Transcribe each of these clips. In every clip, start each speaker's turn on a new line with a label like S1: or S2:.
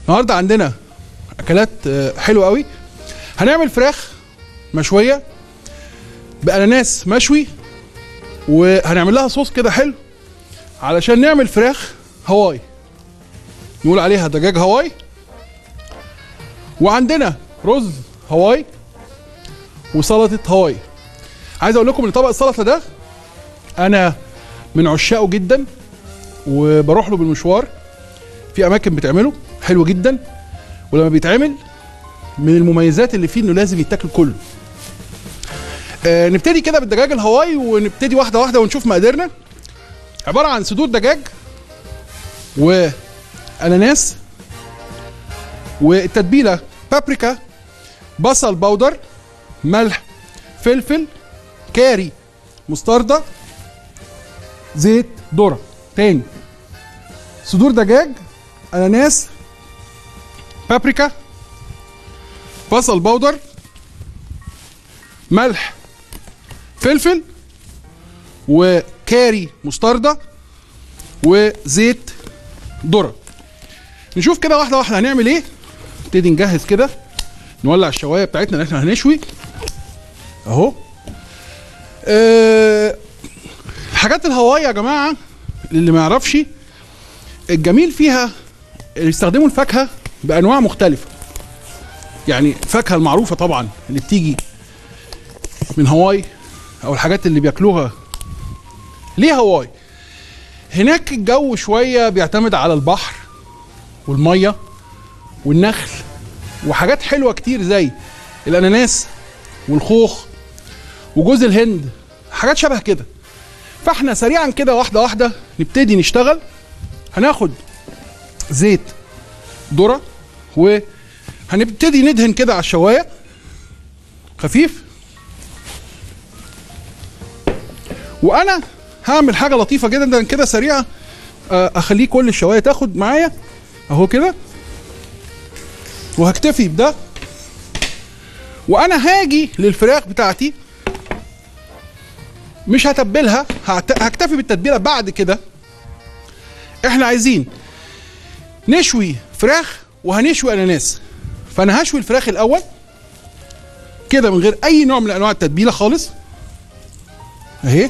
S1: النهارده عندنا اكلات آه، حلوه قوي هنعمل فراخ مشويه باناناس مشوي وهنعمل لها صوص كده حلو علشان نعمل فراخ هواي نقول عليها دجاج هواي وعندنا رز هواي وسلطه هواي عايز اقول لكم ان طبق السلطه ده انا من عشاقه جدا وبروح له بالمشوار في اماكن بتعمله حلو جدا ولما بيتعمل من المميزات اللي فيه انه لازم يتاكل كله آه نبتدي كده بالدجاج الهواي ونبتدي واحده واحده ونشوف مقاديرنا عباره عن صدور دجاج واناناس والتتبيله بابريكا بصل بودر ملح فلفل كاري مستردة زيت ذره تاني صدور دجاج اناناس بابريكا بصل بودر ملح فلفل وكاري مستردة وزيت ذره نشوف كده واحده واحده هنعمل ايه نبتدي نجهز كده نولع الشوايه بتاعتنا اللي احنا هنشوي اهو أه الحاجات الهواي يا جماعه اللي ما يعرفش الجميل فيها يستخدموا الفاكهه بانواع مختلفه يعني الفاكهه المعروفه طبعا اللي بتيجي من هواي او الحاجات اللي بياكلوها ليه هواي هناك الجو شويه بيعتمد على البحر والميه والنخل وحاجات حلوه كتير زي الاناناس والخوخ وجوز الهند حاجات شبه كده فاحنا سريعا كده واحده واحده نبتدي نشتغل هناخد زيت ذره وهنبتدي ندهن كده على الشوايه خفيف وانا هعمل حاجه لطيفه جدا كده سريعه آه، اخليه كل الشوايه تاخد معايا اهو كده وهكتفي بده وانا هاجي للفراخ بتاعتي مش هتبلها هعت- هكتفي بالتتبيله بعد كده احنا عايزين نشوي فراخ وهنشوي اناناس فانا هشوي الفراخ الاول كده من غير اي نوع من انواع التتبيله خالص اهي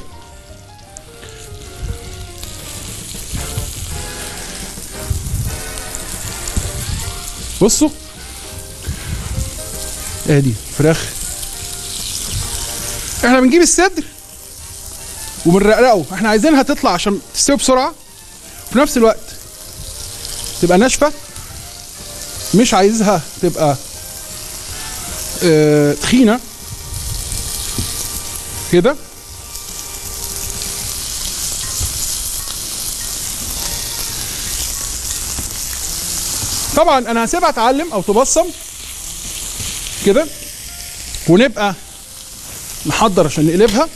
S1: بصوا ادي فراخ احنا بنجيب الصدر وبنرقرقه احنا عايزينها تطلع عشان تستوي بسرعه وفي نفس الوقت تبقى ناشفه مش عايزها تبقى اه تخينه كده طبعا انا هسيبها تعلم او تبصم كده ونبقى نحضر عشان نقلبها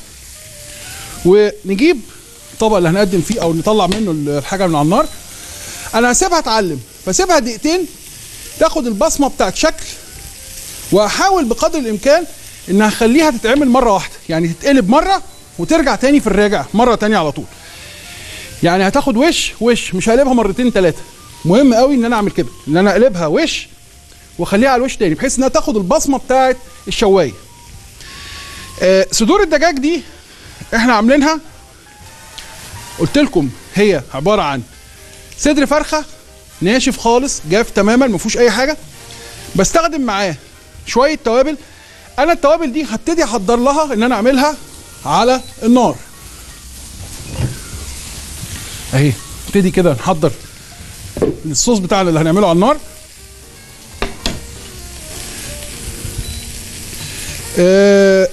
S1: ونجيب الطبق اللي هنقدم فيه او نطلع منه الحاجه من على النار انا هسيبها تعلم فسيبها دقيقتين تاخد البصمه بتاعت شكل واحاول بقدر الامكان ان اخليها تتعمل مره واحده يعني تتقلب مره وترجع تاني في الراجع مره تانية على طول يعني هتاخد وش وش مش هقلبها مرتين ثلاثه مهم قوي ان انا اعمل كده ان انا اقلبها وش واخليها على الوش تاني بحيث انها تاخد البصمه بتاعت الشوايه آه صدور الدجاج دي احنا عاملينها قلت لكم هي عباره عن صدر فرخه ناشف خالص جاف تماما ما فيهوش اي حاجه بستخدم معاه شويه توابل انا التوابل دي هبتدي احضر لها ان انا اعملها على النار اهي نبتدي كده نحضر الصوص بتاعنا اللي هنعمله على النار آه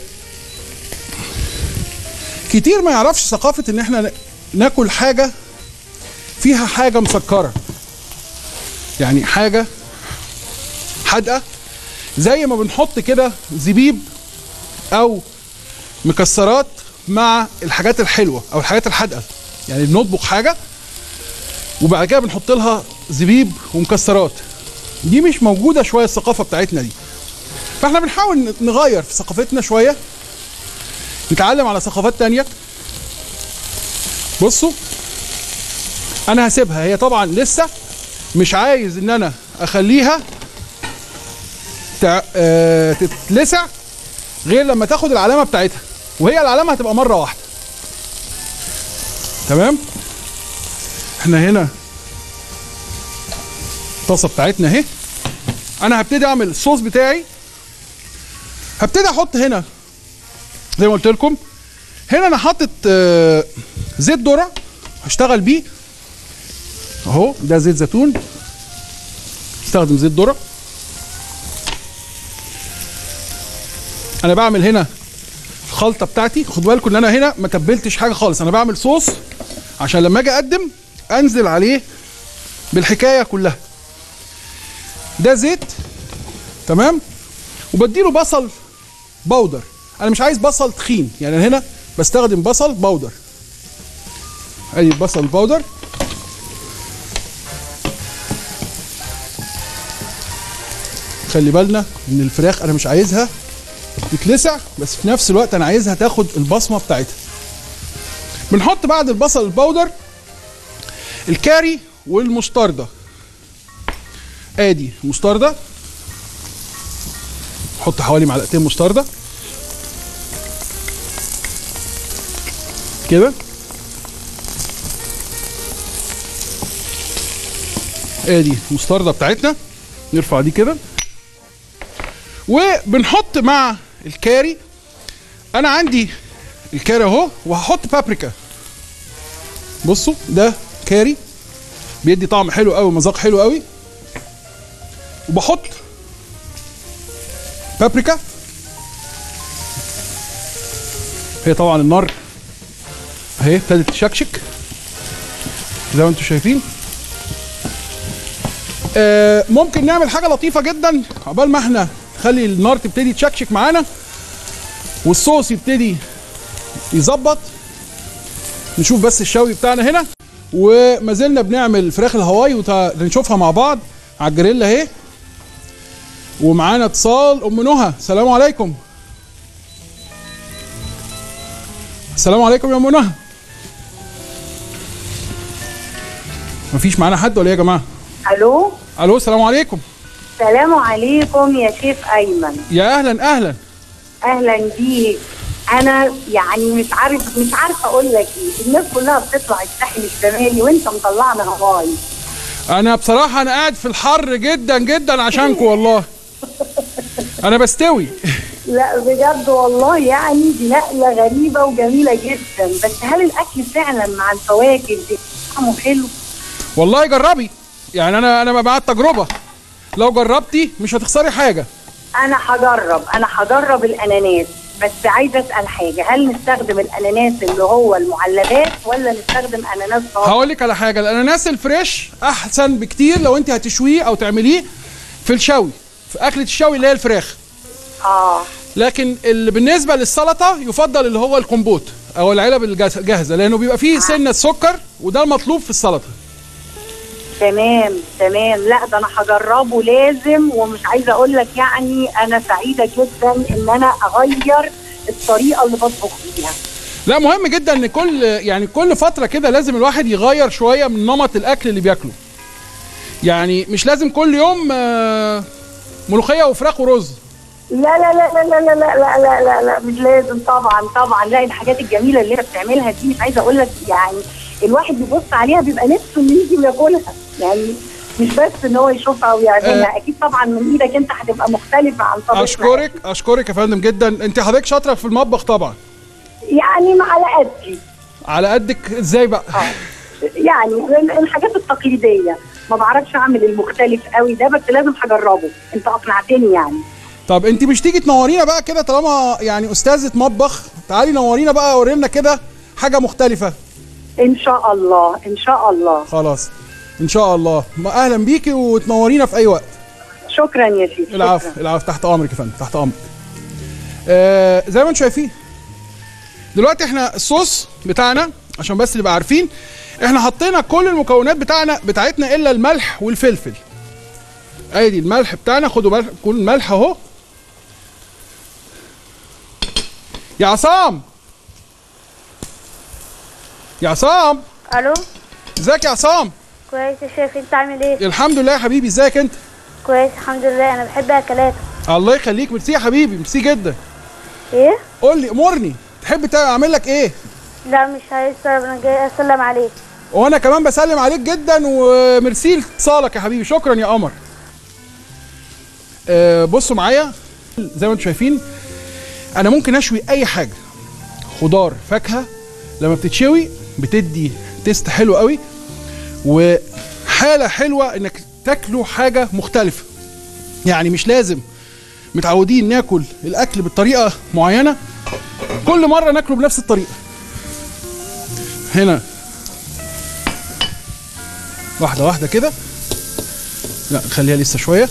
S1: كتير ما يعرفش ثقافة ان احنا ناكل حاجة فيها حاجة مسكرة يعني حاجة حادقة زي ما بنحط كده زبيب او مكسرات مع الحاجات الحلوة او الحاجات الحادقة يعني بنطبخ حاجة وبعد كده بنحط لها زبيب ومكسرات دي مش موجودة شوية الثقافة بتاعتنا دي فاحنا بنحاول نغير في ثقافتنا شوية نتعلم على ثقافات تانية بصوا انا هسيبها هي طبعا لسه مش عايز ان انا اخليها تع... آه... تتلسع غير لما تاخد العلامه بتاعتها وهي العلامه هتبقى مره واحده تمام احنا هنا الطاسه بتاعتنا اهي انا هبتدي اعمل الصوص بتاعي هبتدي احط هنا زي ما قلت لكم هنا انا حاطط آه، زيت ذره هشتغل بيه اهو ده زيت زيتون استخدم زيت ذره انا بعمل هنا الخلطه بتاعتي خدوا بالكم ان انا هنا ما تبلتش حاجه خالص انا بعمل صوص عشان لما اجي اقدم انزل عليه بالحكايه كلها ده زيت تمام وبديله بصل بودر انا مش عايز بصل تخين يعني أنا هنا بستخدم بصل بودر ادي البصل البودر خلي بالنا ان الفراخ انا مش عايزها تتلسع بس في نفس الوقت انا عايزها تاخد البصمه بتاعتها بنحط بعد البصل البودر الكاري والمستردة ادي مستردة حط حوالي معلقتين مستردة كده ادي المستردة بتاعتنا نرفع دي كده وبنحط مع الكاري انا عندي الكاري اهو وهحط بابريكا بصوا ده كاري بيدي طعم حلو قوي مذاق حلو قوي وبحط بابريكا هي طبعا النار اهي ابتدت تشكشك زي ما انتم شايفين آه ممكن نعمل حاجه لطيفه جدا عقبال ما احنا نخلي النار تبتدي تشكشك معانا والصوص يبتدي يظبط نشوف بس الشوي بتاعنا هنا وما زلنا بنعمل فراخ الهواي ونشوفها مع بعض على الجريلا اهي ومعانا اتصال ام نهى السلام عليكم السلام عليكم يا ام نهى مفيش معانا حد ولا ايه يا جماعه
S2: الو
S1: الو السلام عليكم
S2: السلام عليكم يا شيف ايمن
S1: يا اهلا اهلا
S2: اهلا بيك انا يعني مش عارف مش عارفه اقول لك ايه الناس كلها بتطلع الساحل الشمالي وانت مطلعنا هواي
S1: انا بصراحه انا قاعد في الحر جدا جدا عشانكم والله انا بستوي
S2: لا بجد والله يعني دي نقله غريبه وجميله جدا بس هل الاكل فعلا مع الفواكه دي طعمه حلو
S1: والله جربي يعني انا انا مع التجربه لو جربتي مش هتخسري حاجه
S2: انا هجرب انا هجرب الاناناس بس عايزه اسال حاجه هل نستخدم الاناناس اللي هو المعلبات ولا نستخدم اناناس صافي
S1: هقول لك على حاجه الاناناس الفريش احسن بكتير لو انت هتشويه او تعمليه في الشوي في اكله الشوي اللي هي الفراخ
S2: اه
S1: لكن اللي بالنسبه للسلطه يفضل اللي هو الكمبوت او العلب الجاهزه الجاهزة، لانه بيبقى فيه سنه سكر وده المطلوب في السلطه
S2: تمام تمام لا ده انا هجربه لازم ومش عايزه اقول لك يعني انا سعيده جدا ان انا اغير الطريقه اللي بطبخ بيها
S1: لا مهم جدا ان كل يعني كل فتره كده لازم الواحد يغير شويه من نمط الاكل اللي بياكله يعني مش لازم كل يوم آه، ملوخيه وفراخ ورز
S2: لا لا لا لا لا لا لا لا لا لا, لا مش لازم طبعا طبعا لا الحاجات الجميله اللي انت بتعملها دي مش عايزه اقول لك يعني الواحد بيبص عليها بيبقى نفسه انه يجي وياكلها يعني مش بس ان هو يشوفها ويعملها اكيد طبعا من ايدك انت هتبقى مختلفه عن طبيعتنا
S1: اشكرك اشكرك يا فندم جدا انت حضرتك شاطره في المطبخ طبعا
S2: يعني على قدي
S1: على قدك ازاي بقى
S2: اه يعني ال- الحاجات التقليديه ما بعرفش اعمل المختلف قوي ده بس لازم هجربه انت اقنعتني يعني
S1: طب انت مش تيجي تنورينا بقى كده طالما يعني استاذه مطبخ تعالي نورينا بقى ورينا كده حاجه مختلفه
S2: ان شاء الله ان شاء الله
S1: خلاص ان شاء الله ما اهلا بيكي وتنورينا في اي وقت
S2: شكرا يا شيخ
S1: العفو
S2: شكراً.
S1: العفو تحت امرك يا فندم تحت امرك آه زي ما انتم شايفين دلوقتي احنا الصوص بتاعنا عشان بس نبقى عارفين احنا حطينا كل المكونات بتاعنا بتاعتنا الا الملح والفلفل ادي الملح بتاعنا خدوا ملح كل الملح اهو يا عصام يا عصام
S3: الو
S1: ازيك يا عصام
S3: كويس يا شيخ انت عامل ايه
S1: الحمد لله يا حبيبي ازيك انت
S3: كويس الحمد لله انا بحب اكلاته
S1: الله يخليك ميرسي يا حبيبي ميرسي جدا
S3: ايه
S1: قول لي امرني تحب تع- اعمل لك ايه
S3: لا مش عايز انا جاي اسلم عليك
S1: وانا كمان بسلم عليك جدا وميرسي لاتصالك يا حبيبي شكرا يا قمر آه بصوا معايا زي ما انتم شايفين انا ممكن اشوي اي حاجه خضار فاكهه لما بتتشوي بتدي تيست حلو قوي وحاله حلوه انك تاكلوا حاجه مختلفه يعني مش لازم متعودين ناكل الاكل بطريقه معينه كل مره ناكله بنفس الطريقه هنا واحده واحده كده لا خليها لسه شويه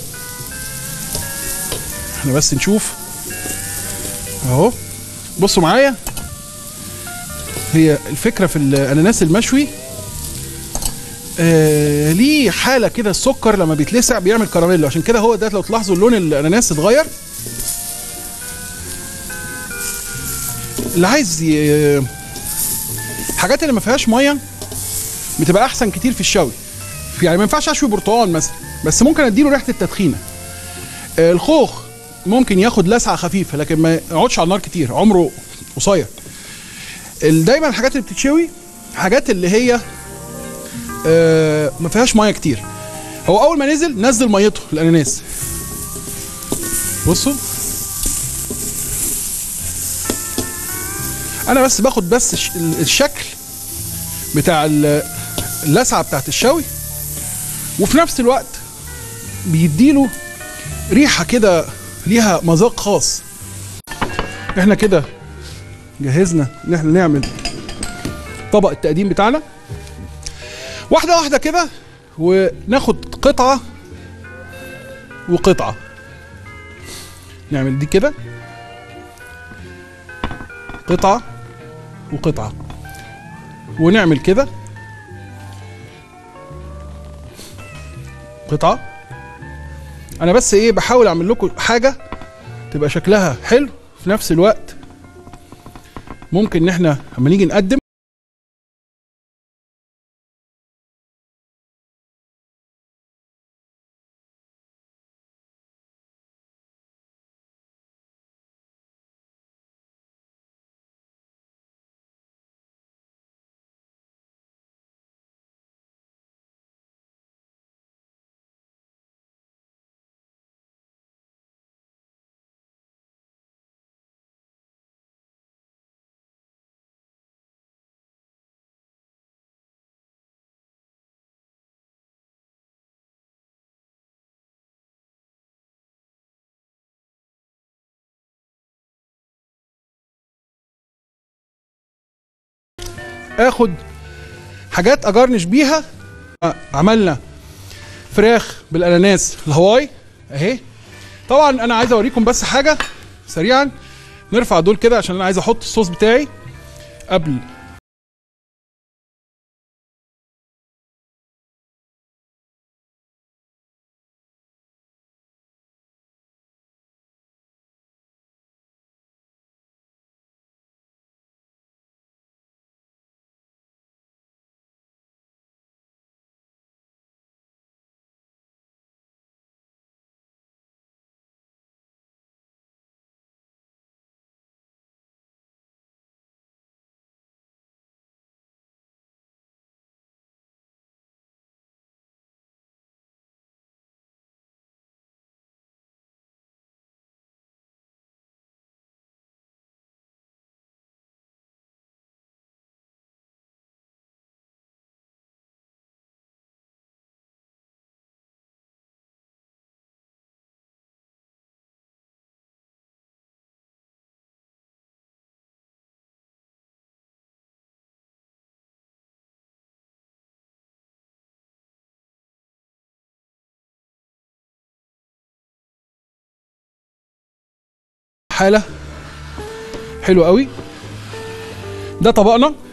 S1: احنا بس نشوف اهو بصوا معايا هي الفكره في الاناناس المشوي آه ليه حاله كده السكر لما بيتلسع بيعمل كراميل عشان كده هو ده لو تلاحظوا اللون الاناناس اتغير اللي عايز ي... الحاجات اللي ما فيهاش ميه بتبقى احسن كتير في الشوي يعني ما ينفعش اشوي برتقال مثلا بس ممكن اديله ريحه التدخينه آه، الخوخ ممكن ياخد لسعه خفيفه لكن ما يقعدش على النار كتير عمره قصير ال- دايما الحاجات اللي بتتشوي حاجات اللي هي آه، ما فيهاش ميه كتير هو اول ما نزل نزل ميته الاناناس بصوا انا بس باخد بس الش- الشكل بتاع ال- اللسعه بتاعت الشوي وفي نفس الوقت بيديله ريحه كده ليها مذاق خاص احنا كده جهزنا ان احنا نعمل طبق التقديم بتاعنا واحده واحده كده وناخد قطعه وقطعه نعمل دي كده قطعه وقطعه ونعمل كده قطعه انا بس ايه بحاول اعمل لكم حاجه تبقى شكلها حلو في نفس الوقت ممكن ان احنا لما نيجي نقدم اخد حاجات اجرنش بيها عملنا فراخ بالاناناس الهواي اهي طبعا انا عايز اوريكم بس حاجه سريعا نرفع دول كده عشان انا عايز احط الصوص بتاعي قبل حاله حلو قوي ده طبقنا